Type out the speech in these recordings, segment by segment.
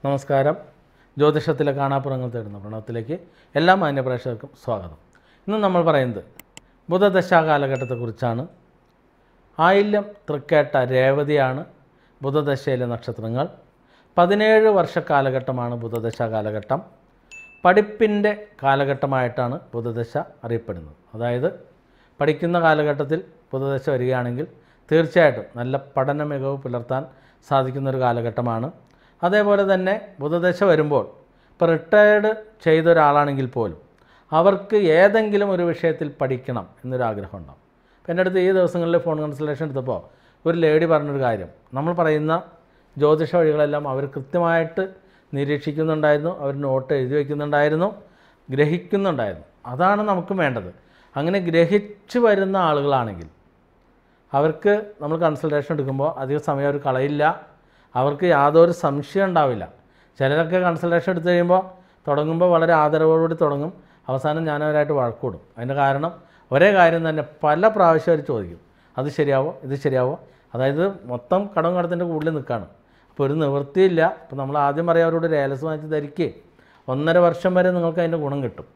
നമസ്കാരം ജ്യോതിഷത്തിലെ കാണാപ്പുറങ്ങൾ തേടുന്ന പ്രണവത്തിലേക്ക് എല്ലാ മാന്യപ്രേക്ഷകർക്കും സ്വാഗതം ഇന്ന് നമ്മൾ പറയുന്നത് ബുധദശാ കാലഘട്ടത്തെക്കുറിച്ചാണ് ആയില്യം തൃക്കേട്ട രേവതിയാണ് ബുധദശയിലെ നക്ഷത്രങ്ങൾ പതിനേഴ് വർഷ കാലഘട്ടമാണ് ബുധദശ കാലഘട്ടം പഠിപ്പിൻ്റെ കാലഘട്ടമായിട്ടാണ് ബുധദശ അറിയപ്പെടുന്നത് അതായത് പഠിക്കുന്ന കാലഘട്ടത്തിൽ ബുധദശ വരികയാണെങ്കിൽ തീർച്ചയായിട്ടും നല്ല പഠന മികവ് പുലർത്താൻ സാധിക്കുന്ന ഒരു കാലഘട്ടമാണ് അതേപോലെ തന്നെ ബുധദശ വരുമ്പോൾ ഇപ്പോൾ റിട്ടയേർഡ് ചെയ്ത ഒരാളാണെങ്കിൽ പോലും അവർക്ക് ഏതെങ്കിലും ഒരു വിഷയത്തിൽ പഠിക്കണം എന്നൊരാഗ്രഹം ഉണ്ടാവും അപ്പോൾ എൻ്റെ അടുത്ത് ഈ ദിവസങ്ങളിൽ ഫോൺ കൺസൾട്ടേഷൻ എടുത്തപ്പോൾ ഒരു ലേഡി പറഞ്ഞൊരു കാര്യം നമ്മൾ പറയുന്ന ജ്യോതിഷ വഴികളെല്ലാം അവർ കൃത്യമായിട്ട് നിരീക്ഷിക്കുന്നുണ്ടായിരുന്നു അവർ നോട്ട് എഴുതി വയ്ക്കുന്നുണ്ടായിരുന്നു ഗ്രഹിക്കുന്നുണ്ടായിരുന്നു അതാണ് നമുക്ക് വേണ്ടത് അങ്ങനെ ഗ്രഹിച്ചു വരുന്ന ആളുകളാണെങ്കിൽ അവർക്ക് നമ്മൾ കൺസൾട്ടേഷൻ എടുക്കുമ്പോൾ അധികം സമയം അവർ കളയില്ല അവർക്ക് യാതൊരു സംശയം ഉണ്ടാവില്ല ചിലരൊക്കെ കൺസൾട്ടേഷൻ എടുത്തു കഴിയുമ്പോൾ തുടങ്ങുമ്പോൾ വളരെ ആദരവോടുകൂടി തുടങ്ങും അവസാനം ഞാൻ അവരായിട്ട് വഴക്കൂടും അതിൻ്റെ കാരണം ഒരേ കാര്യം തന്നെ പല പ്രാവശ്യം അവർ ചോദിക്കും അത് ശരിയാവോ ഇത് ശരിയാവോ അതായത് മൊത്തം കടം കടത്തിൻ്റെ കൂടുതൽ നിൽക്കുകയാണ് അപ്പോൾ ഒരു നിവൃത്തിയില്ല അപ്പോൾ നമ്മൾ ആദ്യം പറയാം അവരോട് രേലസ് വാങ്ങിച്ച് ധരിക്കുക ഒന്നര വർഷം വരെ നിങ്ങൾക്ക് അതിൻ്റെ ഗുണം കിട്ടും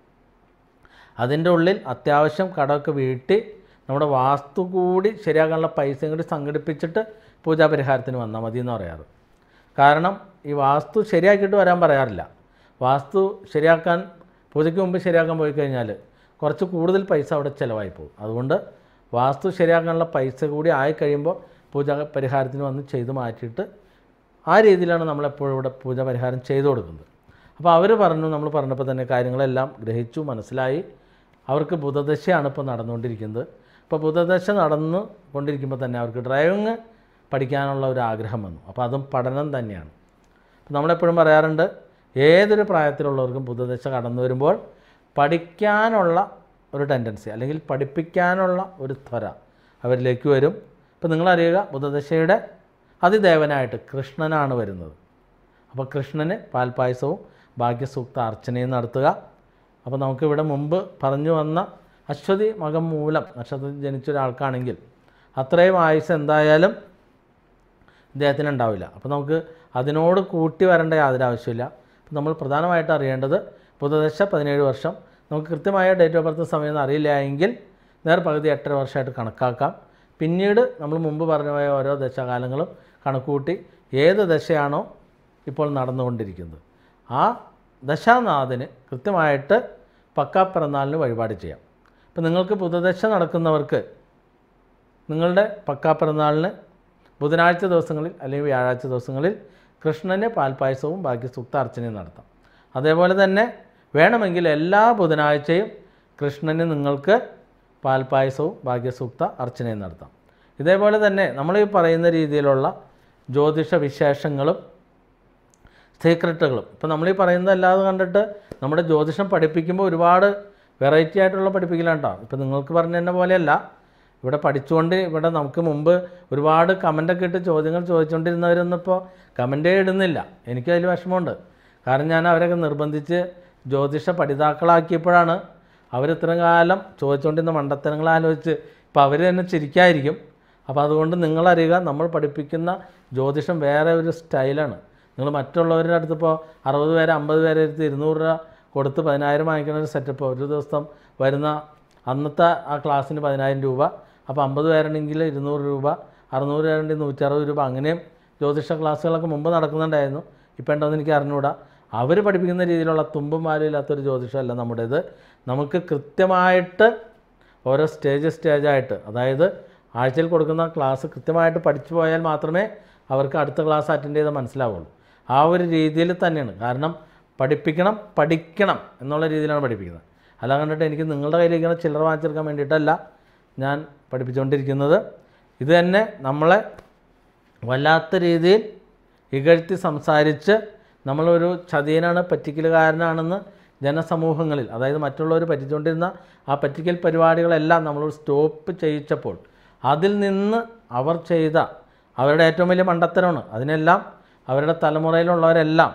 അതിൻ്റെ ഉള്ളിൽ അത്യാവശ്യം കടമൊക്കെ വീട്ടി നമ്മുടെ വാസ്തു കൂടി ശരിയാക്കാനുള്ള പൈസയും കൂടി സംഘടിപ്പിച്ചിട്ട് പൂജാപരിഹാരത്തിന് വന്നാൽ മതി എന്ന് പറയാറ് കാരണം ഈ വാസ്തു ശരിയാക്കിയിട്ട് വരാൻ പറയാറില്ല വാസ്തു ശരിയാക്കാൻ പൂജയ്ക്ക് മുമ്പ് ശരിയാക്കാൻ പോയി കഴിഞ്ഞാൽ കുറച്ച് കൂടുതൽ പൈസ അവിടെ ചിലവായി പോകും അതുകൊണ്ട് വാസ്തു ശരിയാക്കാനുള്ള പൈസ കൂടി ആയി കഴിയുമ്പോൾ പൂജ പരിഹാരത്തിന് വന്ന് ചെയ്ത് മാറ്റിയിട്ട് ആ രീതിയിലാണ് നമ്മളെപ്പോഴും ഇവിടെ പൂജ പരിഹാരം ചെയ്തു കൊടുക്കുന്നത് അപ്പോൾ അവർ പറഞ്ഞു നമ്മൾ പറഞ്ഞപ്പോൾ തന്നെ കാര്യങ്ങളെല്ലാം ഗ്രഹിച്ചു മനസ്സിലായി അവർക്ക് ബുധദശയാണ് ഇപ്പോൾ നടന്നുകൊണ്ടിരിക്കുന്നത് ഇപ്പോൾ ബുധദശ നടന്നു കൊണ്ടിരിക്കുമ്പോൾ തന്നെ അവർക്ക് ഡ്രൈവിങ് പഠിക്കാനുള്ള ഒരു ആഗ്രഹം വന്നു അപ്പോൾ അതും പഠനം തന്നെയാണ് അപ്പോൾ നമ്മളെപ്പോഴും പറയാറുണ്ട് ഏതൊരു പ്രായത്തിലുള്ളവർക്കും ബുധദശ കടന്നു വരുമ്പോൾ പഠിക്കാനുള്ള ഒരു ടെൻഡൻസി അല്ലെങ്കിൽ പഠിപ്പിക്കാനുള്ള ഒരു ത്വര അവരിലേക്ക് വരും ഇപ്പോൾ നിങ്ങളറിയുക ബുധദശയുടെ അതിദേവനായിട്ട് കൃഷ്ണനാണ് വരുന്നത് അപ്പോൾ കൃഷ്ണന് പാൽപ്പായസവും ഭാഗ്യസൂക്ത അർച്ചനയും നടത്തുക അപ്പോൾ നമുക്കിവിടെ മുമ്പ് പറഞ്ഞു വന്ന അശ്വതി മകം മൂലം നക്ഷത്രത്തിൽ ജനിച്ച ഒരാൾക്കാണെങ്കിൽ അത്രയും ആയുസ് എന്തായാലും ഇദ്ദേഹത്തിന് ഉണ്ടാവില്ല അപ്പോൾ നമുക്ക് അതിനോട് കൂട്ടി വരേണ്ട യാതൊരു ആവശ്യമില്ല അപ്പോൾ നമ്മൾ പ്രധാനമായിട്ട് അറിയേണ്ടത് ബുധദശ പതിനേഴ് വർഷം നമുക്ക് കൃത്യമായ ഡേറ്റ് ഓഫ് ബർത്ത് സമയം ഒന്നും അറിയില്ല എങ്കിൽ നേർ പകുതി എട്ടര വർഷമായിട്ട് കണക്കാക്കാം പിന്നീട് നമ്മൾ മുമ്പ് പറഞ്ഞു പോയ ഓരോ ദശകാലങ്ങളും കണക്കുകൂട്ടി ഏത് ദശയാണോ ഇപ്പോൾ നടന്നുകൊണ്ടിരിക്കുന്നത് ആ ദശാനാഥന് കൃത്യമായിട്ട് പക്കാ പിറന്നാളിന് വഴിപാട് ചെയ്യാം ഇപ്പം നിങ്ങൾക്ക് ബുധദശ നടക്കുന്നവർക്ക് നിങ്ങളുടെ പക്കാ പിറന്നാളിന് ബുധനാഴ്ച ദിവസങ്ങളിൽ അല്ലെങ്കിൽ വ്യാഴാഴ്ച ദിവസങ്ങളിൽ കൃഷ്ണന് പാൽപ്പായസവും ബാക്കി സൂക്ത അർച്ചനയും നടത്താം അതേപോലെ തന്നെ വേണമെങ്കിൽ എല്ലാ ബുധനാഴ്ചയും കൃഷ്ണന് നിങ്ങൾക്ക് പാൽപ്പായസവും ഭാഗ്യസൂക്ത അർച്ചനയും നടത്താം ഇതേപോലെ തന്നെ നമ്മൾ ഈ പറയുന്ന രീതിയിലുള്ള ജ്യോതിഷ വിശേഷങ്ങളും സീക്രട്ടുകളും ഇപ്പോൾ നമ്മൾ ഈ പറയുന്നതല്ലാതെ കണ്ടിട്ട് നമ്മുടെ ജ്യോതിഷം പഠിപ്പിക്കുമ്പോൾ ഒരുപാട് വെറൈറ്റി ആയിട്ടുള്ള പഠിപ്പിക്കലാണ് കേട്ടോ ഇപ്പോൾ നിങ്ങൾക്ക് പറഞ്ഞ തന്നെ പോലെയല്ല ഇവിടെ പഠിച്ചുകൊണ്ട് ഇവിടെ നമുക്ക് മുമ്പ് ഒരുപാട് കമൻ്റൊക്കെ ഇട്ട് ചോദ്യങ്ങൾ ചോദിച്ചുകൊണ്ടിരുന്നവരൊന്നും ഇപ്പോൾ കമൻറ്റേ ഇടുന്നില്ല എനിക്കതിൽ വിഷമമുണ്ട് കാരണം ഞാൻ അവരൊക്കെ നിർബന്ധിച്ച് ജ്യോതിഷ പഠിതാക്കളാക്കിയപ്പോഴാണ് അവരിത്രയും കാലം ചോദിച്ചുകൊണ്ടിരുന്ന മണ്ടത്തരങ്ങൾ ആലോചിച്ച് ഇപ്പോൾ അവർ തന്നെ ചിരിക്കായിരിക്കും അപ്പോൾ അതുകൊണ്ട് നിങ്ങളറിയുക നമ്മൾ പഠിപ്പിക്കുന്ന ജ്യോതിഷം വേറെ ഒരു സ്റ്റൈലാണ് നിങ്ങൾ മറ്റുള്ളവരുടെ അടുത്ത് ഇപ്പോൾ അറുപത് പേര് അമ്പത് പേരെ അടുത്ത് ഇരുന്നൂറ് രൂപ കൊടുത്ത് പതിനായിരം വാങ്ങിക്കുന്ന ഒരു സെറ്റപ്പ് ഒരു ദിവസം വരുന്ന അന്നത്തെ ആ ക്ലാസ്സിന് പതിനായിരം രൂപ അപ്പോൾ അമ്പത് പേരുണ്ടെങ്കിൽ ഇരുന്നൂറ് രൂപ അറുന്നൂറ് പേരുണ്ടെങ്കിൽ നൂറ്ററുപത് രൂപ അങ്ങനെയും ജ്യോതിഷ ക്ലാസ്സുകളൊക്കെ മുമ്പ് നടക്കുന്നുണ്ടായിരുന്നു ഇപ്പോൾ ഉണ്ടോയെന്ന് എനിക്ക് അറിഞ്ഞുകൂടാ അവർ പഠിപ്പിക്കുന്ന രീതിയിലുള്ള തുമ്പും മാലില്ലാത്തൊരു ജ്യോതിഷമല്ല നമ്മുടേത് നമുക്ക് കൃത്യമായിട്ട് ഓരോ സ്റ്റേജ് സ്റ്റേജായിട്ട് അതായത് ആഴ്ചയിൽ കൊടുക്കുന്ന ക്ലാസ് കൃത്യമായിട്ട് പഠിച്ചു പോയാൽ മാത്രമേ അവർക്ക് അടുത്ത ക്ലാസ് അറ്റൻഡ് ചെയ്താൽ മനസ്സിലാവുള്ളൂ ആ ഒരു രീതിയിൽ തന്നെയാണ് കാരണം പഠിപ്പിക്കണം പഠിക്കണം എന്നുള്ള രീതിയിലാണ് പഠിപ്പിക്കുന്നത് അല്ല കണ്ടിട്ട് എനിക്ക് നിങ്ങളുടെ കയ്യിലിരിക്കുന്ന ചില്ലറ വാങ്ങിച്ചെടുക്കാൻ വേണ്ടിയിട്ടല്ല ഞാൻ പഠിപ്പിച്ചുകൊണ്ടിരിക്കുന്നത് ഇത് തന്നെ നമ്മളെ വല്ലാത്ത രീതിയിൽ ഇകഴ്ത്തി സംസാരിച്ച് നമ്മളൊരു ചതിയനാണ് പറ്റിക്കലുകാരനാണെന്ന് ജനസമൂഹങ്ങളിൽ അതായത് മറ്റുള്ളവർ പറ്റിച്ചുകൊണ്ടിരുന്ന ആ പറ്റിക്കൽ പരിപാടികളെല്ലാം നമ്മൾ സ്റ്റോപ്പ് ചെയ്യിച്ചപ്പോൾ അതിൽ നിന്ന് അവർ ചെയ്ത അവരുടെ ഏറ്റവും വലിയ മണ്ടത്തരമാണ് അതിനെല്ലാം അവരുടെ തലമുറയിലുള്ളവരെല്ലാം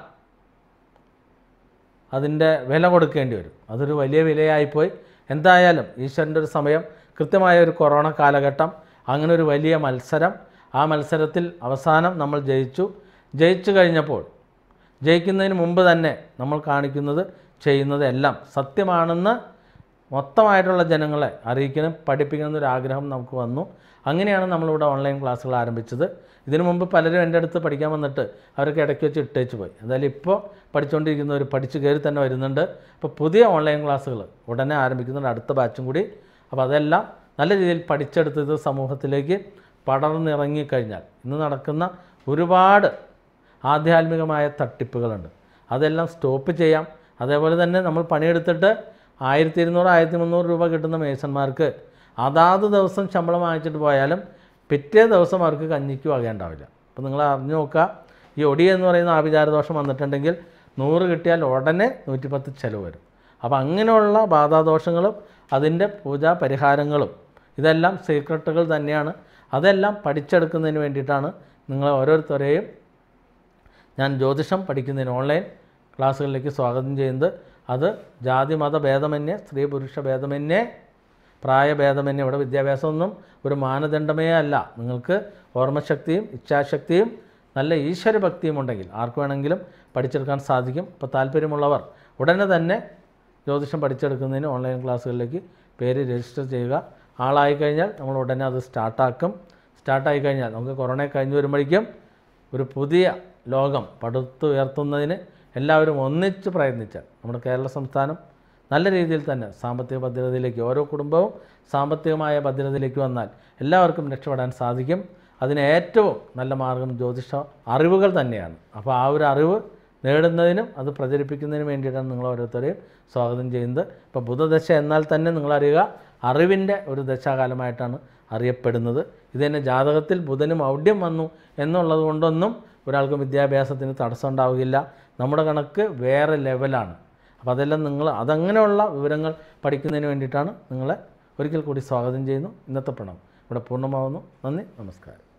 അതിൻ്റെ വില കൊടുക്കേണ്ടി വരും അതൊരു വലിയ വിലയായിപ്പോയി എന്തായാലും ഈശ്വരൻ്റെ ഒരു സമയം കൃത്യമായ ഒരു കൊറോണ കാലഘട്ടം അങ്ങനെ ഒരു വലിയ മത്സരം ആ മത്സരത്തിൽ അവസാനം നമ്മൾ ജയിച്ചു ജയിച്ചു കഴിഞ്ഞപ്പോൾ ജയിക്കുന്നതിന് മുമ്പ് തന്നെ നമ്മൾ കാണിക്കുന്നത് ചെയ്യുന്നത് എല്ലാം സത്യമാണെന്ന് മൊത്തമായിട്ടുള്ള ജനങ്ങളെ അറിയിക്കണം പഠിപ്പിക്കണം എന്നൊരു ആഗ്രഹം നമുക്ക് വന്നു അങ്ങനെയാണ് നമ്മളിവിടെ ഓൺലൈൻ ക്ലാസ്സുകൾ ആരംഭിച്ചത് ഇതിനു മുമ്പ് പലരും എൻ്റെ അടുത്ത് പഠിക്കാൻ വന്നിട്ട് അവരൊക്കെ ഇടയ്ക്ക് വെച്ച് ഇട്ടേച്ച് പോയി എന്തായാലും ഇപ്പോൾ പഠിച്ചുകൊണ്ടിരിക്കുന്നവർ പഠിച്ച് കയറി തന്നെ വരുന്നുണ്ട് അപ്പോൾ പുതിയ ഓൺലൈൻ ക്ലാസ്സുകൾ ഉടനെ ആരംഭിക്കുന്നുണ്ട് അടുത്ത ബാച്ചും കൂടി അപ്പോൾ അതെല്ലാം നല്ല രീതിയിൽ പഠിച്ചെടുത്ത് ഇത് സമൂഹത്തിലേക്ക് പടർന്നിറങ്ങിക്കഴിഞ്ഞാൽ ഇന്ന് നടക്കുന്ന ഒരുപാട് ആധ്യാത്മികമായ തട്ടിപ്പുകളുണ്ട് അതെല്ലാം സ്റ്റോപ്പ് ചെയ്യാം അതേപോലെ തന്നെ നമ്മൾ പണിയെടുത്തിട്ട് ആയിരത്തി ഇരുന്നൂറ് ആയിരത്തി മുന്നൂറ് രൂപ കിട്ടുന്ന മേസന്മാർക്ക് അതാത് ദിവസം ശമ്പളം വാങ്ങിച്ചിട്ട് പോയാലും പിറ്റേ ദിവസം അവർക്ക് കഞ്ഞിക്ക് വകയുണ്ടാവില്ല അപ്പോൾ നിങ്ങൾ അറിഞ്ഞു നോക്കുക ഈ ഒടി എന്ന് പറയുന്ന ആഭിചാരദോഷം വന്നിട്ടുണ്ടെങ്കിൽ നൂറ് കിട്ടിയാൽ ഉടനെ നൂറ്റിപ്പത്ത് ചിലവ് വരും അപ്പോൾ അങ്ങനെയുള്ള ബാധാദോഷങ്ങളും അതിൻ്റെ പൂജാ പരിഹാരങ്ങളും ഇതെല്ലാം സീക്രട്ടുകൾ തന്നെയാണ് അതെല്ലാം പഠിച്ചെടുക്കുന്നതിന് വേണ്ടിയിട്ടാണ് നിങ്ങളെ ഓരോരുത്തരെയും ഞാൻ ജ്യോതിഷം പഠിക്കുന്നതിന് ഓൺലൈൻ ക്ലാസ്സുകളിലേക്ക് സ്വാഗതം ചെയ്യുന്നത് അത് ജാതി മത ഭേദമന്യേ സ്ത്രീ പുരുഷ ഭേദമന്യേ പ്രായഭേദമന്യേ ഇവിടെ വിദ്യാഭ്യാസമൊന്നും ഒരു മാനദണ്ഡമേ അല്ല നിങ്ങൾക്ക് ഓർമ്മശക്തിയും ഇച്ഛാശക്തിയും നല്ല ഈശ്വരഭക്തിയും ഉണ്ടെങ്കിൽ ആർക്ക് വേണമെങ്കിലും പഠിച്ചെടുക്കാൻ സാധിക്കും അപ്പോൾ താല്പര്യമുള്ളവർ ഉടനെ തന്നെ ജ്യോതിഷം പഠിച്ചെടുക്കുന്നതിന് ഓൺലൈൻ ക്ലാസ്സുകളിലേക്ക് പേര് രജിസ്റ്റർ ചെയ്യുക ആളായി കഴിഞ്ഞാൽ നമ്മൾ ഉടനെ അത് സ്റ്റാർട്ടാക്കും സ്റ്റാർട്ടായി കഴിഞ്ഞാൽ നമുക്ക് കൊറോണ കഴിഞ്ഞ് വരുമ്പോഴേക്കും ഒരു പുതിയ ലോകം പടുത്തുയർത്തുന്നതിന് എല്ലാവരും ഒന്നിച്ച് പ്രയത്നിച്ചാൽ നമ്മുടെ കേരള സംസ്ഥാനം നല്ല രീതിയിൽ തന്നെ സാമ്പത്തിക ഭദ്രതയിലേക്ക് ഓരോ കുടുംബവും സാമ്പത്തികമായ ഭദ്രതയിലേക്ക് വന്നാൽ എല്ലാവർക്കും രക്ഷപ്പെടാൻ സാധിക്കും അതിന് ഏറ്റവും നല്ല മാർഗം ജ്യോതിഷ അറിവുകൾ തന്നെയാണ് അപ്പോൾ ആ ഒരു അറിവ് നേടുന്നതിനും അത് പ്രചരിപ്പിക്കുന്നതിനും വേണ്ടിയിട്ടാണ് നിങ്ങൾ ഓരോരുത്തരെയും സ്വാഗതം ചെയ്യുന്നത് ഇപ്പോൾ ബുധദശ എന്നാൽ തന്നെ നിങ്ങളറിയുക അറിവിൻ്റെ ഒരു ദശാകാലമായിട്ടാണ് അറിയപ്പെടുന്നത് ഇത് തന്നെ ജാതകത്തിൽ ബുധന് മൗഢ്യം വന്നു എന്നുള്ളത് കൊണ്ടൊന്നും ഒരാൾക്കും വിദ്യാഭ്യാസത്തിന് തടസ്സം ഉണ്ടാവുകയില്ല നമ്മുടെ കണക്ക് വേറെ ലെവലാണ് അപ്പോൾ അതെല്ലാം നിങ്ങൾ അതങ്ങനെയുള്ള വിവരങ്ങൾ പഠിക്കുന്നതിന് വേണ്ടിയിട്ടാണ് നിങ്ങളെ ഒരിക്കൽ കൂടി സ്വാഗതം ചെയ്യുന്നു ഇന്നത്തെ പ്രണവം ഇവിടെ പൂർണ്ണമാവുന്നു നന്ദി നമസ്കാരം